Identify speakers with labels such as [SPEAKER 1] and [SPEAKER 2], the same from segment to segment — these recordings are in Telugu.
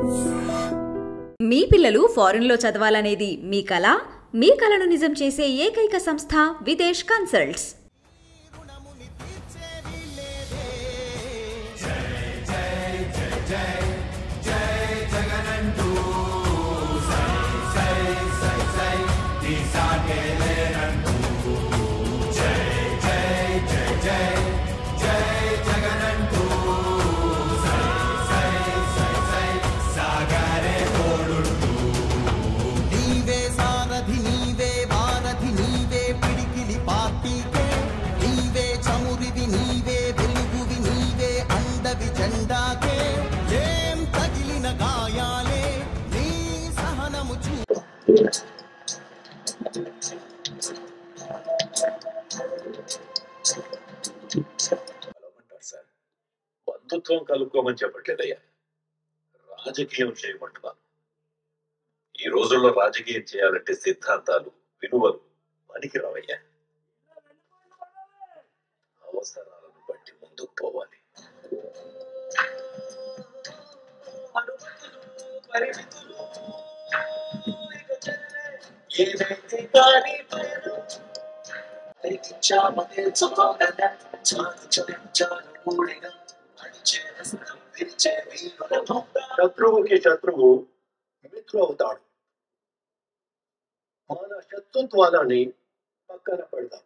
[SPEAKER 1] మీ పిల్లలు ఫారెన్లో చదవాలనేది మీ కల మీ కలను నిజం చేసే ఏకైక సంస్థ విదేశ్ కన్సల్ట్స్
[SPEAKER 2] రుణముని తీర్చేది లేదే నీవే సారథి నీవే వారధి నీవే పిడికిలి పార్టీకే నీవే చమురివి నీవే వెలుగువి నీవే అండవి జెండాకే ఏం తగిలిన గాయాలే నీ సహనము చూ
[SPEAKER 3] కలవమంటారు సార్ బంధుత్వం కలుపుకోమని చెప్పట్లేదయ్యా రాజకీయం చేయమంటున్నాను ఈ రోజుల్లో రాజకీయం చేయాలంటే సిద్ధాంతాలు విలువలు పనికి రావయ్యా అవసరాలను బట్టి ముందుకు పోవాలి ఏదైతే కానీ పయనం శత్రువుకి శత్రువు మిత్రు అవుతాడు మన శత్రుత్వాలని పక్కన పెడదాం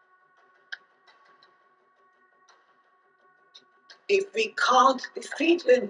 [SPEAKER 4] If we can't defeat him,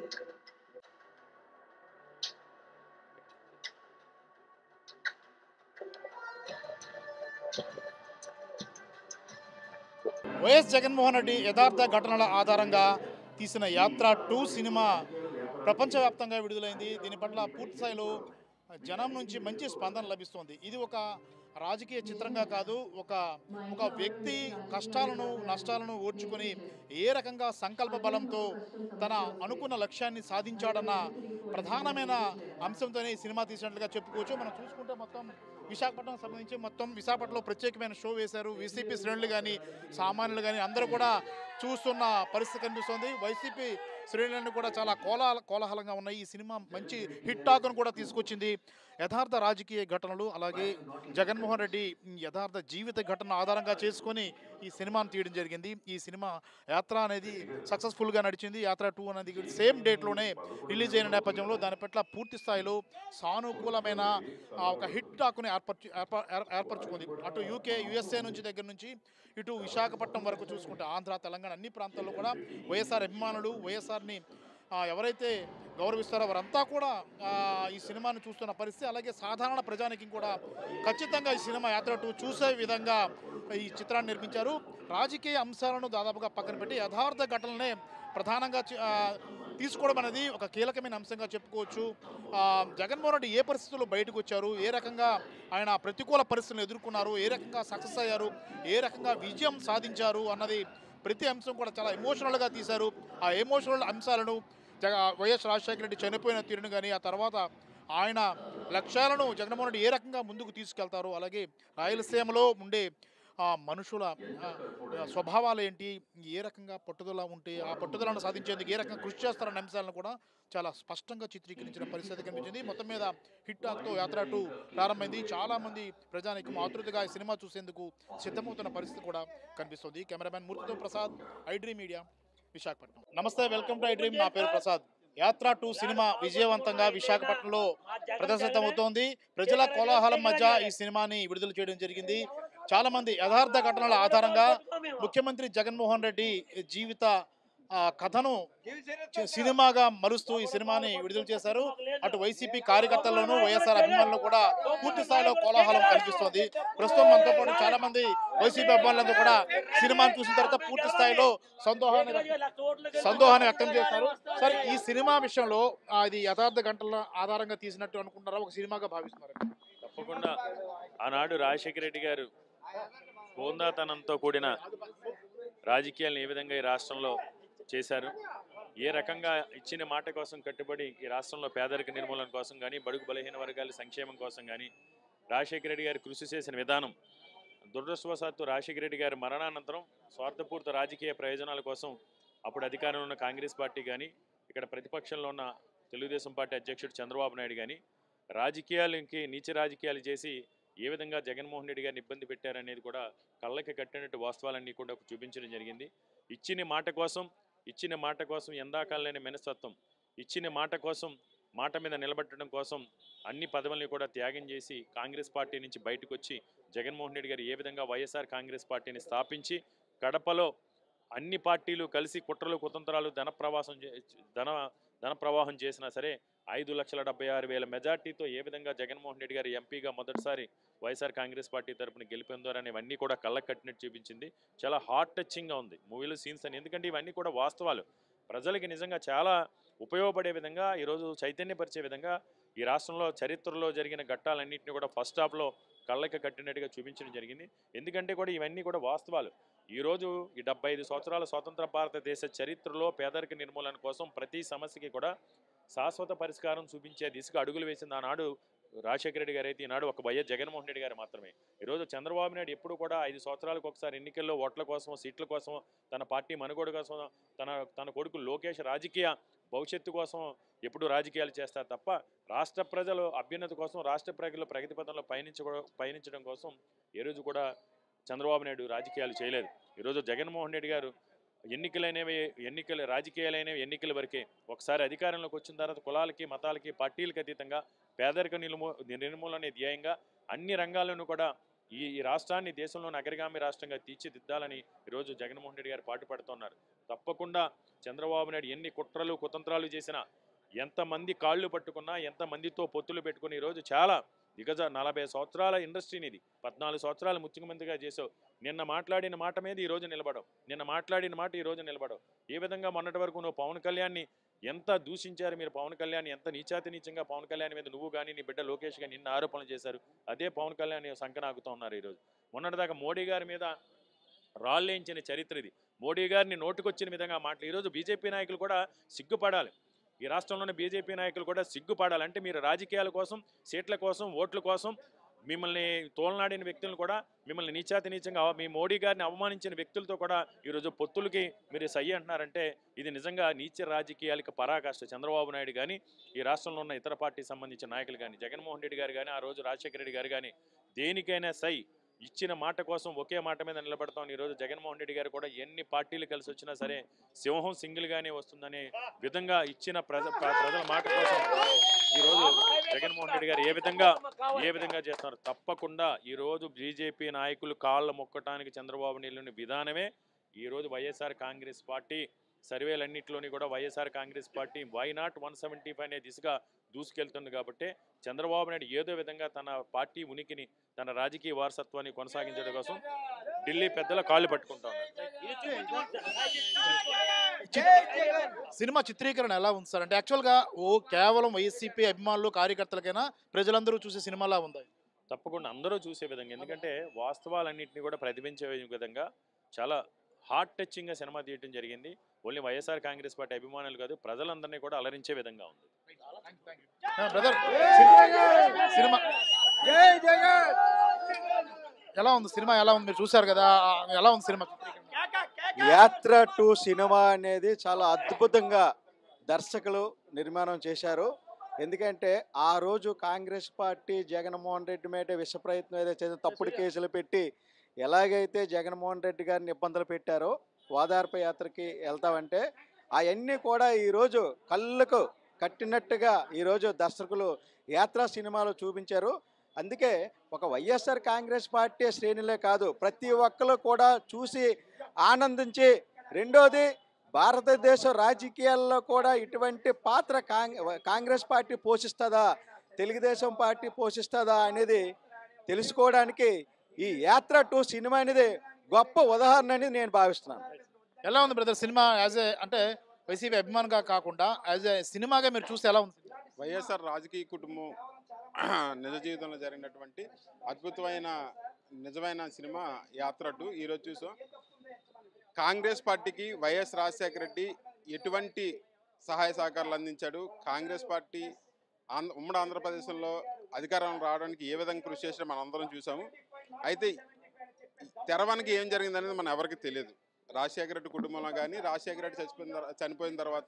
[SPEAKER 5] YS Jaganmohan Reddy యథార్థ ఘటనల ఆధారంగా తీసిన యాత్ర టూ సినిమా ప్రపంచవ్యాప్తంగా విడుదలైంది దీని పట్ల పూర్తి స్థాయిలో జనం నుంచి మంచి స్పందన లభిస్తోంది ఇది ఒక రాజకీయ చిత్రంగా కాదు ఒక ఒక వ్యక్తి కష్టాలను నష్టాలను ఓర్చుకొని ఏ రకంగా సంకల్ప బలంతో తన అనుకున్న లక్ష్యాన్ని సాధించాడన్న ప్రధానమైన అంశంతోనే ఈ సినిమా తీసినట్లుగా చెప్పుకోవచ్చు మనం చూసుకుంటే మొత్తం విశాఖపట్నం సంబంధించి మొత్తం విశాఖపట్నంలో ప్రత్యేకమైన షో వేశారు వైసీపీ శ్రేణులు కానీ సామాన్యులు కానీ అందరూ కూడా చూస్తున్న పరిస్థితి కనిపిస్తోంది వైసీపీ శ్రేణులన్నీ కూడా చాలా కోలా కోలాహలంగా ఉన్నాయి ఈ సినిమా మంచి హిట్ టాక్ను కూడా తీసుకొచ్చింది యథార్థ రాజకీయ ఘటనలు అలాగే జగన్మోహన్ రెడ్డి యథార్థ జీవిత ఘటన ఆధారంగా చేసుకొని ఈ సినిమాను తీయడం జరిగింది ఈ సినిమా యాత్ర అనేది సక్సెస్ఫుల్గా నడిచింది యాత్ర టూ అనేది సేమ్ డేట్లోనే రిలీజ్ అయిన నేపథ్యంలో దాని పట్ల పూర్తి స్థాయిలో సానుకూలమైన ఆ, ఒక హిట్ టాక్ని ఏర్పరచు ఏర్ప- ఏర్- ఏర్పరచుకుంది అటు యూకే యుఎస్ఏ నుంచి దగ్గర నుంచి ఇటు విశాఖపట్నం వరకు చూసుకుంటే ఆంధ్ర తెలంగాణ అన్ని ప్రాంతాల్లో కూడా వైఎస్ఆర్ అభిమానులు వైఎస్ఆర్ని ఆ, ఎవరైతే గౌరవిస్తారో వారంతా కూడా ఆ, ఈ సినిమాను చూస్తున్న పరిస్థితి అలాగే సాధారణ ప్రజానికి కూడా ఖచ్చితంగా ఈ సినిమా యాత్ర టూ చూసే విధంగా ఈ చిత్రాన్ని నిర్మించారు రాజకీయ అంశాలను దాదాపుగా పక్కన పెట్టి యథార్థ ఘటనలనే ప్రధానంగా చి- ఆ, తీసుకోవడం అనేది ఒక కీలకమైన అంశంగా చెప్పుకోవచ్చు ఆ, జగన్మోహన్ రెడ్డి ఏ పరిస్థితుల్లో బయటకు వచ్చారు ఏ రకంగా ఆయన ప్రతికూల పరిస్థితులను ఎదుర్కొన్నారు ఏ రకంగా సక్సెస్ అయ్యారు ఏ రకంగా విజయం సాధించారు అన్నది ప్రతి అంశం కూడా చాలా ఎమోషనల్గా తీశారు ఆ ఎమోషనల్ అంశాలను జగ వైఎస్ రాజశేఖర రెడ్డి చనిపోయిన తీరును కానీ ఆ తర్వాత ఆయన లక్ష్యాలను జగన్మోహన్ రెడ్డి ఏ రకంగా ముందుకు తీసుకెళ్తారు అలాగే రాయలసీమలో ఉండే ఆ మనుషుల ఆ, ఆ, స్వభావాలు ఏంటి ఏ రకంగా పట్టుదల ఉంటే ఆ పట్టుదలను సాధించేందుకు ఏ రకంగా కృషి చేస్తారన్న అంశాలను కూడా చాలా స్పష్టంగా చిత్రీకరించిన పరిస్థితి కనిపించింది మొత్తం మీద హిట్ టాక్తో యాత్ర టూ ప్రారంభమైంది చాలా మంది ప్రజానికి ఆతృతగా ఈ సినిమా చూసేందుకు సిద్ధమవుతున్న పరిస్థితి కూడా కనిపిస్తుంది కెమెరామ్యాన్ మూర్తితో ప్రసాద్ ఐడ్రీ మీడియా విశాఖపట్నం నమస్తే వెల్కమ్ టు ఐ డ్రీమ్ నా పేరు ప్రసాద్ యాత్ర టూ సినిమా విజయవంతంగా విశాఖపట్నంలో ప్రదర్శితమవుతోంది ప్రజల కోలాహలం మధ్య ఈ సినిమాని విడుదల చేయడం జరిగింది చాలా మంది యథార్థ ఘటనల ఆధారంగా ముఖ్యమంత్రి జగన్మోహన్ రెడ్డి జీవిత ఆ, కథను చి- సినిమాగా మరుస్తూ ఈ సినిమాని విడుదల చేశారు అటు వైసీపీ కార్యకర్తల్లోనూ వైఎస్ఆర్ అభిమానులు కూడా పూర్తి స్థాయిలో కోలాహలం కనిపిస్తోంది ప్రస్తుతం మనతో పాటు చాలా మంది వైసీపీ అభిమానులందరూ కూడా సినిమాను చూసిన తర్వాత పూర్తి స్థాయిలో సందోహాన్ని వ్యక్తం- సందోహాన్ని వ్యక్తం చేస్తారు సరే ఈ సినిమా విషయంలో ఆ, ఇది యథార్థ గంటల ఆధారంగా తీసినట్టు అనుకుంటారా ఒక సినిమాగా భావిస్తున్నారు
[SPEAKER 6] తప్పకుండా ఆనాడు రాజశేఖర రెడ్డి గారు హోందాతనంతో కూడిన రాజకీయాలను ఏ విధంగా ఈ రాష్ట్రంలో చేశారు ఏ రకంగా ఇచ్చిన మాట కోసం కట్టుబడి ఈ రాష్ట్రంలో పేదరిక నిర్మూలన కోసం కానీ బడుగు బలహీన వర్గాల సంక్షేమం కోసం కానీ రాజశేఖర రెడ్డి గారు కృషి చేసిన విధానం దురదృష్టవశాత్తు రాజశేఖర రెడ్డి గారి మరణానంతరం స్వార్థపూరిత రాజకీయ ప్రయోజనాల కోసం అప్పుడు అధికారంలో ఉన్న కాంగ్రెస్ పార్టీ కానీ ఇక్కడ ప్రతిపక్షంలో ఉన్న తెలుగుదేశం పార్టీ అధ్యక్షుడు చంద్రబాబు నాయుడు కానీ రాజకీయాలకి నీచ రాజకీయాలు చేసి ఏ విధంగా జగన్మోహన్ రెడ్డి గారిని ఇబ్బంది పెట్టారనేది కూడా కళ్ళకి కట్టినట్టు వాస్తవాలన్నీ కూడా చూపించడం జరిగింది ఇచ్చిన మాట కోసం ఇచ్చిన మాట కోసం ఎందాకాలనే మనస్తత్వం ఇచ్చిన మాట కోసం మాట మీద నిలబెట్టడం కోసం అన్ని పదవుల్ని కూడా త్యాగం చేసి కాంగ్రెస్ పార్టీ నుంచి బయటకు వచ్చి జగన్మోహన్ రెడ్డి గారు ఏ విధంగా వైఎస్ఆర్ కాంగ్రెస్ పార్టీని స్థాపించి కడపలో అన్ని పార్టీలు కలిసి కుట్రలు కుతంత్రాలు ధన ప్రవాసం చే- ధన ధన ప్రవాహం చేసినా సరే ఐదు లక్షల డెబ్బై ఆరు వేల మెజార్టీతో ఏ విధంగా జగన్మోహన్ రెడ్డి గారు ఎంపీగా మొదటిసారి వైఎస్ఆర్ కాంగ్రెస్ పార్టీ తరపున గెలిపొందారని ఇవన్నీ కూడా కళ్ళకు కట్టినట్టు చూపించింది చాలా హార్ట్ టచింగ్గా ఉంది మూవీలో సీన్స్ అని ఎందుకంటే ఇవన్నీ కూడా వాస్తవాలు ప్రజలకి నిజంగా చాలా ఉపయోగపడే విధంగా ఈరోజు చైతన్యపరిచే విధంగా ఈ రాష్ట్రంలో చరిత్రలో జరిగిన ఘట్టాలన్నింటినీ కూడా ఫస్ట్ హాఫ్లో కళ్ళకి కట్టినట్టుగా చూపించడం జరిగింది ఎందుకంటే కూడా ఇవన్నీ కూడా వాస్తవాలు ఈరోజు ఈ డెబ్బై ఐదు సంవత్సరాల స్వతంత్ర భారతదేశ చరిత్రలో పేదరిక నిర్మూలన కోసం ప్రతి సమస్యకి కూడా శాశ్వత పరిష్కారం చూపించే దిశగా అడుగులు వేసింది ఆనాడు రాజశేఖర రెడ్డి గారు అయితే ఈనాడు ఒక వైఎస్ జగన్మోహన్ రెడ్డి గారు మాత్రమే ఈరోజు చంద్రబాబు నాయుడు ఎప్పుడు కూడా ఐదు సంవత్సరాలకు ఒకసారి ఎన్నికల్లో ఓట్ల కోసం సీట్ల కోసం తన పార్టీ మనుగోడు కోసం తన తన కొడుకు లోకేష్ రాజకీయ భవిష్యత్తు కోసం ఎప్పుడు రాజకీయాలు చేస్తారు తప్ప రాష్ట్ర ప్రజలు అభ్యున్నతి కోసం రాష్ట్ర ప్రజలు ప్రగతి పథంలో పయనించ పయనించడం కోసం ఏ రోజు కూడా చంద్రబాబు నాయుడు రాజకీయాలు చేయలేదు ఈరోజు జగన్మోహన్ రెడ్డి గారు ఎన్నికలైనవి ఎన్నికలు రాజకీయాలైనవి ఎన్నికల వరకే ఒకసారి అధికారంలోకి వచ్చిన తర్వాత కులాలకి మతాలకి పార్టీలకు అతీతంగా పేదరిక నిర్మూ నిర్మూలనే ధ్యేయంగా అన్ని రంగాల్లోనూ కూడా ఈ ఈ రాష్ట్రాన్ని దేశంలోని అగ్రగామి రాష్ట్రంగా తీర్చిదిద్దాలని ఈరోజు జగన్మోహన్ రెడ్డి గారు పాటుపడుతున్నారు తప్పకుండా చంద్రబాబు నాయుడు ఎన్ని కుట్రలు కుతంత్రాలు చేసినా ఎంతమంది కాళ్ళు పట్టుకున్నా ఎంతమందితో పొత్తులు పెట్టుకుని ఈరోజు చాలా దిగజ నలభై సంవత్సరాల ఇండస్ట్రీని ఇది పద్నాలుగు సంవత్సరాలు ముఖ్యమంత్రిగా చేసావు నిన్న మాట్లాడిన మాట మీద ఈ రోజు నిలబడవు నిన్న మాట్లాడిన మాట ఈ రోజు నిలబడవు ఏ విధంగా మొన్నటి వరకు నువ్వు పవన్ కళ్యాణ్ని ఎంత దూషించారు మీరు పవన్ కళ్యాణ్ ఎంత నీచాతి నీచంగా పవన్ కళ్యాణ్ మీద నువ్వు కానీ నీ బిడ్డ లోకేష్ గాని నిన్న ఆరోపణలు చేశారు అదే పవన్ కళ్యాణ్ సంకనాగుతూ ఉన్నారు ఈరోజు మొన్నటిదాకా మోడీ గారి మీద రాళ్ళేయించిన చరిత్ర ఇది మోడీ గారిని నోటుకొచ్చిన విధంగా మాటలు ఈరోజు బీజేపీ నాయకులు కూడా సిగ్గుపడాలి ఈ రాష్ట్రంలోని బీజేపీ నాయకులు కూడా సిగ్గుపడాలి అంటే మీరు రాజకీయాల కోసం సీట్ల కోసం ఓట్ల కోసం మిమ్మల్ని తోలనాడిన వ్యక్తులను కూడా మిమ్మల్ని నీచాతి నీచంగా అవ- మీ మోడీ గారిని అవమానించిన వ్యక్తులతో కూడా ఈరోజు పొత్తులకి మీరు సయ్యి అంటున్నారంటే ఇది నిజంగా నీచ రాజకీయాలకు పరాకాష్ట చంద్రబాబు నాయుడు కానీ ఈ రాష్ట్రంలో ఉన్న ఇతర పార్టీకి సంబంధించిన నాయకులు కానీ జగన్మోహన్ రెడ్డి గారు కానీ ఆ రోజు రాజశేఖర రెడ్డి గారు కానీ దేనికైనా సై ఇచ్చిన మాట కోసం ఒకే మాట మీద నిలబడతాం ఈరోజు జగన్మోహన్ రెడ్డి గారు కూడా ఎన్ని పార్టీలు కలిసి వచ్చినా సరే సింహం సింగిల్గానే వస్తుందనే విధంగా ఇచ్చిన ప్రజ ప్ర- ప్రజల మాట కోసం ఈరోజు జగన్మోహన్ రెడ్డి గారు ఏ విధంగా ఏ విధంగా చేస్తున్నారు తప్పకుండా ఈరోజు బీజేపీ నాయకులు కాళ్ళ మొక్కటానికి చంద్రబాబు నాయుడు విధానమే ఈరోజు వైఎస్ఆర్ కాంగ్రెస్ పార్టీ సర్వేలన్నింటిలోని కూడా YSR Congress party why not one seventy five అనే దిశగా దూసుకెళ్తుంది కాబట్టి చంద్రబాబు నాయుడు ఏదో విధంగా తన పార్టీ ఉనికిని తన రాజకీయ వారసత్వాన్ని కొనసాగించడం కోసం ఢిల్లీ పెద్దల కాళ్ళు పట్టుకుంటా ఉన్నారు
[SPEAKER 5] సినిమా చిత్రీకరణ ఎలా ఉంది సార్ అంటే యాక్చువల్గా ఓ కేవలం వైసీపీ అభిమానులు కార్యకర్తలకైనా ప్రజలందరూ చూసే సినిమాలా ఉంది
[SPEAKER 6] తప్పకుండా అందరూ చూసే విధంగా ఎందుకంటే వాస్తవాలన్నింటినీ కూడా ప్రతిబింబించే విధంగా చాలా హార్ట్ టచింగ్గా సినిమా తీయడం జరిగింది ఓన్లీ వైఎస్ఆర్ కాంగ్రెస్ పార్టీ అభిమానులు కాదు ప్రజలందరినీ కూడా అలరించే విధంగా ఉంది
[SPEAKER 5] బ్రదర్ సినిమా ఎలా ఉంది సినిమా ఎలా ఉంది మీరు చూశారు కదా ఆ, ఎలా ఉంది సినిమా చిత్రీకరణ
[SPEAKER 7] యాత్ర టూ సినిమా అనేది చాలా అద్భుతంగా దర్శకులు నిర్మాణం చేశారు ఎందుకంటే ఆ రోజు కాంగ్రెస్ పార్టీ జగన్మోహన్ రెడ్డి మీద విష ప్రయత్నం ఏదైతే చేసి తప్పుడు కేసులు పెట్టి ఎలాగైతే జగన్మోహన్ రెడ్డి గారిని ఇబ్బందులు పెట్టారో ఓదార్ప యాత్రకి వెళ్తామంటే అవన్నీ కూడా ఈరోజు కళ్ళకు కట్టినట్టుగా ఈరోజు దర్శకులు యాత్ర సినిమాలో చూపించారు అందుకే ఒక వైఎస్ఆర్ కాంగ్రెస్ పార్టీ శ్రేణులే కాదు ప్రతి ఒక్కరు కూడా చూసి ఆనందించి రెండోది భారతదేశ రాజకీయాల్లో కూడా ఇటువంటి పాత్ర కాంగ్ కాంగ్రెస్ పార్టీ పోషిస్తుందా తెలుగుదేశం పార్టీ పోషిస్తుందా అనేది తెలుసుకోవడానికి ఈ యాత్ర టూ సినిమా అనేది గొప్ప ఉదాహరణ అని నేను భావిస్తున్నాను
[SPEAKER 5] ఎలా ఉంది బ్రదర్ సినిమా యాజ్ ఏ అంటే వైసీపీ అభిమానిగా కాకుండా యాజ్ ఏ సినిమాగా మీరు చూస్తే ఎలా ఉంది
[SPEAKER 8] వైఎస్ఆర్ రాజకీయ కుటుంబం నిజ జీవితంలో జరిగినటువంటి అద్భుతమైన నిజమైన సినిమా యాత్ర టూ ఈరోజు చూసాం కాంగ్రెస్ పార్టీకి వైఎస్ రాజశేఖర రెడ్డి ఎటువంటి సహాయ సహకారాలు అందించాడు కాంగ్రెస్ పార్టీ ఆంధ్ర ఉమ్మడి ఆంధ్రప్రదేశ్లో అధికారం రావడానికి ఏ విధంగా కృషి చేసినా మనం అందరం చూసాము అయితే తెరవనికి ఏం జరిగిందనేది మన ఎవరికి తెలియదు రాజశేఖర రెడ్డి కుటుంబంలో కానీ రాజశేఖర రెడ్డి చచ్చిపోయిన తర్వా- చనిపోయిన తర్వాత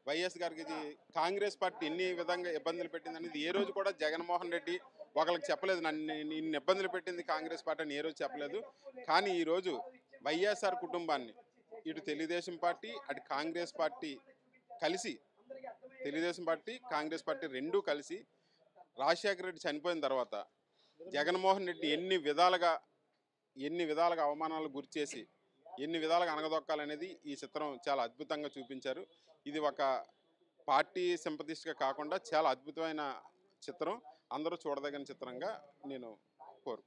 [SPEAKER 8] వైఎస్ గారికి ఇది కాంగ్రెస్ పార్టీ ఎన్ని విధంగా ఇబ్బందులు పెట్టింది అనేది ఏ రోజు కూడా జగన్మోహన్ రెడ్డి ఒకరికి చెప్పలేదు నన్ను ఇన్ని ఇబ్బందులు పెట్టింది కాంగ్రెస్ పార్టీ అని ఏ రోజు చెప్పలేదు కానీ ఈరోజు వైఎస్ఆర్ కుటుంబాన్ని ఇటు తెలుగుదేశం పార్టీ అటు కాంగ్రెస్ పార్టీ కలిసి తెలుగుదేశం పార్టీ కాంగ్రెస్ పార్టీ రెండూ కలిసి రాజశేఖర రెడ్డి చనిపోయిన తర్వాత జగన్మోహన్ రెడ్డి ఎన్ని విధాలుగా ఎన్ని విధాలుగా అవమానాలకు గురి చేసి ఎన్ని విధాలుగా అనగదొక్కాలనేది ఈ చిత్రం చాలా అద్భుతంగా చూపించారు ఇది ఒక పార్టీ సింపతిస్ట్గా కాకుండా చాలా అద్భుతమైన చిత్రం అందరూ చూడదగిన చిత్రంగా నేను కోరు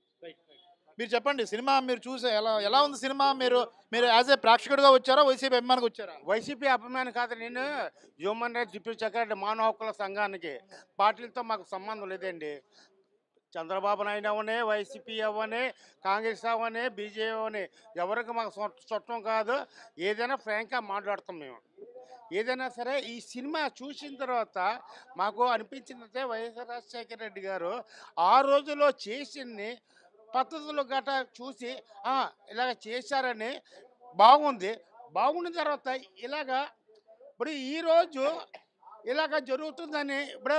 [SPEAKER 5] మీరు చెప్పండి సినిమా మీరు చూసే ఎలా ఎలా ఉంది సినిమా మీరు మీరు యాజ్ ఏ ప్రేక్షకుడిగా వచ్చారా వైసీపీ అభిమానికి వచ్చారా
[SPEAKER 9] వైసీపీ అభిమాని కాదు నేను హ్యూమన్ రైట్స్ డిప్యూటీ సెక్రటరీ మానవ హక్కుల సంఘానికి పార్టీలతో మాకు సంబంధం లేదండి చంద్రబాబు నాయుడు అవనే వైసీపీ అవనే కాంగ్రెస్ అవనే బీజేపీ అవనే ఎవరికి మాకు సొ- చుట్టం కాదు ఏదైనా ఫ్రాంక్గా మాట్లాడతాం మేము ఏదైనా సరే ఈ సినిమా చూసిన తర్వాత మాకు అనిపించిందంటే వైఎస్ఆర్ రాజశేఖర రెడ్డి గారు ఆ రోజులో చేసింది పద్ధతులు గట చూసి "ఆ, ఇలాగ చేశారని బాగుంది బాగున్న తర్వాత ఇలాగా ఇప్పుడు ఈరోజు ఇలాగ జరుగుతుందని ఇప్పుడు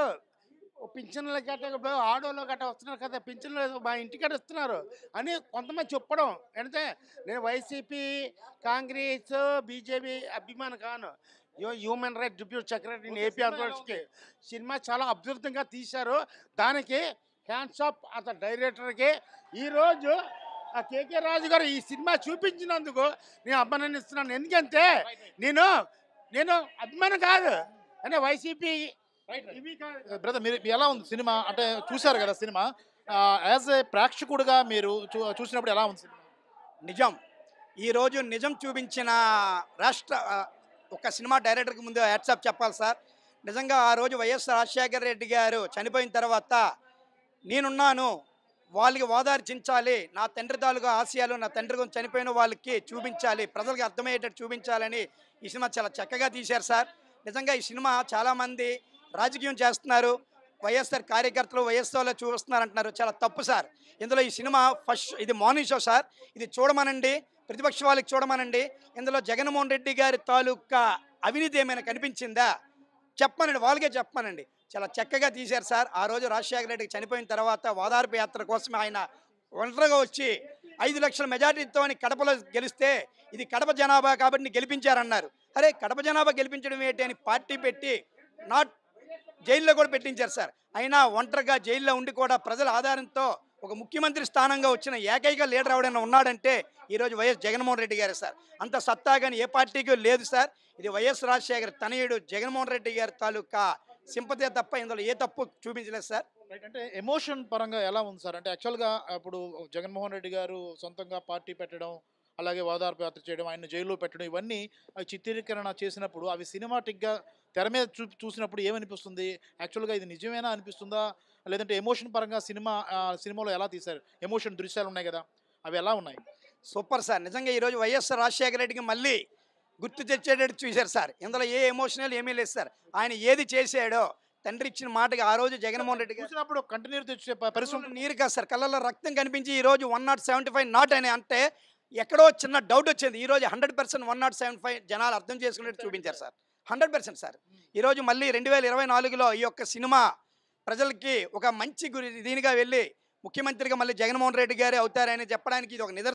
[SPEAKER 9] పింఛన్ల గట్ట ఇప్పుడు ఆడోళ్ళు గట్ట వస్తున్నారు కదా పింఛన్లు మా ఇంటికాడ ఇస్తున్నారు అని కొంతమంది చెప్పడం అంటే నేను వైసీపీ కాంగ్రెస్ బీజేపీ అభిమాని కాను హ్యూ- human right deputy secretary AP ఆంధ్రప్రదేశ్కి సినిమా చాలా అద్భుతంగా తీశారు దానికి హ్యాండ్స్ ఆఫ్ అతని డైరెక్టర్కి ఈరోజు ఆ కేకే రాజు గారు ఈ సినిమా చూపించినందుకు నేను అభినందిస్తున్నాను ఎందుకంటే నేను నేను అభిమానం కాదు అంటే వైసీపీ ఇవి కాదు
[SPEAKER 5] బ్రదర్ మీరు ఎలా ఉంది సినిమా అంటే చూశారు కదా సినిమా యాజ్ ఏ ప్రేక్షకుడిగా మీరు చూ- చూసినప్పుడు ఎలా ఉంది సినిమా
[SPEAKER 10] నిజం ఈరోజు నిజం చూపించిన రాష్ట్ర ఆ, ఒక సినిమా డైరెక్టర్కి ముందు వాట్సాప్ చెప్పాలి సార్ నిజంగా ఆ రోజు వైఎస్ రాజశేఖర రెడ్డి గారు చనిపోయిన తర్వాత నేనున్నాను వాళ్ళకి ఓదార్చించాలి నా తండ్రి తాలూకా ఆశయాలు నా తండ్రి గురించి చనిపోయిన వాళ్ళకి చూపించాలి ప్రజలకు అర్థమయ్యేటట్టు చూపించాలని ఈ సినిమా చాలా చక్కగా తీశారు సార్ నిజంగా ఈ సినిమా చాలామంది రాజకీయం చేస్తున్నారు వైఎస్ఆర్ కార్యకర్తలు వైఎస్ఆర్లో చూస్తున్నారు అంటున్నారు చాలా తప్పు సార్ ఇందులో ఈ సినిమా ఫస్ట్ ఇది మార్నింగ్ షో సార్ ఇది చూడమనండి ప్రతిపక్ష వాళ్ళకి చూడమనండి ఇందులో జగన్మోహన్ రెడ్డి గారి తాలూకా అవినీతి ఏమైనా కనిపించిందా చెప్పమనండి వాళ్ళకే చెప్పమనండి చాలా చక్కగా తీశారు సార్ ఆ రోజు రాజశేఖర రెడ్డికి చనిపోయిన తర్వాత ఓదార్పు యాత్ర కోసం ఆయన ఒంటరిగా వచ్చి ఐదు లక్షల మెజార్టీతో కడపలో గెలిస్తే ఇది కడప జనాభా కాబట్టి గెలిపించారన్నారు అరే కడప జనాభా గెలిపించడం ఏంటి అని పార్టీ పెట్టి నాట్ జైల్లో కూడా పెట్టించారు సార్ అయినా ఒంటరిగా జైల్లో ఉండి కూడా ప్రజల ఆధారంతో ఒక ముఖ్యమంత్రి స్థానంగా వచ్చిన ఏకైక లీడర్ ఎవడైనా ఉన్నాడంటే ఈరోజు వైఎస్ జగన్మోహన్ రెడ్డి గారు సార్ అంత సత్తా కానీ ఏ పార్టీకి లేదు సార్ ఇది వైఎస్ రాజశేఖర్ తనయుడు జగన్మోహన్ రెడ్డి గారి తాలూకా సింపతే తప్ప ఇందులో ఏ తప్పు చూపించలేదు సార్
[SPEAKER 5] రైట్ అంటే ఎమోషన్ పరంగా ఎలా ఉంది సార్ అంటే యాక్చువల్గా ఇప్పుడు జగన్మోహన్ రెడ్డి గారు సొంతంగా పార్టీ పెట్టడం అలాగే ఓదార్పు యాత్ర చేయడం ఆయన జైల్లో పెట్టడం ఇవన్నీ అవి చిత్రీకరణ చేసినప్పుడు అవి సినిమాటిక్గా తెర మీద చూ చూసినప్పుడు ఏమనిపిస్తుంది యాక్చువల్గా ఇది నిజమేనా అనిపిస్తుందా లేదంటే ఎమోషన్ పరంగా సినిమా ఆ, సినిమాలో ఎలా తీశారు ఎమోషన్ దృశ్యాలు ఉన్నాయి కదా అవి ఎలా ఉన్నాయి
[SPEAKER 10] సూపర్ సార్ నిజంగా ఈరోజు వైఎస్ఆర్ రాజశేఖర రెడ్డికి మళ్ళీ గుర్తు తెచ్చేటట్టు చూశారు సార్ ఇందులో ఏ ఎమోషనల్ ఏమీ లేదు సార్ ఆయన ఏది చేశాడో తండ్రి ఇచ్చిన మాటకి ఆ రోజు జగన్మోహన్ రెడ్డి గారు
[SPEAKER 5] చూసినప్పుడు కంటిన్యూ తెచ్చే ప- పరిశ్రమ
[SPEAKER 10] పరిశ్రమ నీరు కాదు సార్ కళ్ళల్లో రక్తం కనిపించి ఈ రోజు one not seventy five not అని అంటే ఎక్కడో చిన్న డౌట్ వచ్చింది ఈ రోజు hundred percent one not seven five జనాలు అర్థం చేసుకునేట్టు చూపించారు సార్ హండ్రెడ్ పర్సెంట్ సార్ ఈరోజు మళ్ళీ రెండు వేల ఇరవై నాలుగులో ఈ యొక్క సినిమా ప్రజలకి ఒక మంచి గురి దీనిగా వెళ్ళి ముఖ్యమంత్రిగా మళ్ళీ జగన్మోహన్ రెడ్డి గారే అవుతారని చెప్పడానికి ఇది ఒక నిదర్శనం